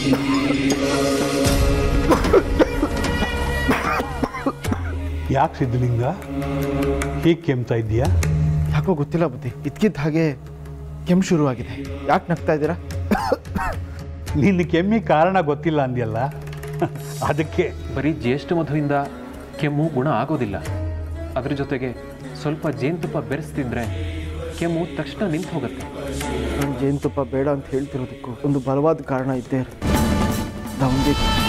ಯಾಕೆ ಸಿದ್ಧಲಿಂಗ ಹೀಗೆ ಕೆಮ್ತಾ ಇದೆಯಾ ಯಾಕೋ ಗೊತ್ತಿಲ್ಲ ಬುದ್ಧಿ ಇದ್ಕಿದ್ದ ಹಾಗೆ ಕೆಮ್ಮು ಶುರುವಾಗಿದೆ ಯಾಕೆ ನಗ್ತಾ ಇದ್ದೀರಾ ನಿನ್ನ ಕೆಮ್ಮಿ ಕಾರಣ ಗೊತ್ತಿಲ್ಲ ಅಂದ್ಯಲ್ಲ ಅದಕ್ಕೆ ಬರೀ ಜ್ಯೇಷ್ಠ ಮಧುವಿಂದ ಕೆಮ್ಮು ಗುಣ ಆಗೋದಿಲ್ಲ ಅದ್ರ ಜೊತೆಗೆ ಸ್ವಲ್ಪ ಜೇನುತುಪ್ಪ ಬೆರೆಸಿ ತಿಂದರೆ ಕೆಮ್ಮು ತಕ್ಷಣ ನಿಂತು ಹೋಗುತ್ತೆ ನಾನು ಜೇನುತುಪ್ಪ ಬೇಡ ಅಂತ ಹೇಳ್ತಿರೋದಕ್ಕೂ ಒಂದು ಬಲವಾದ ಕಾರಣ ಇದ್ದೇ ಇರುತ್ತೆ ನಮಗೆ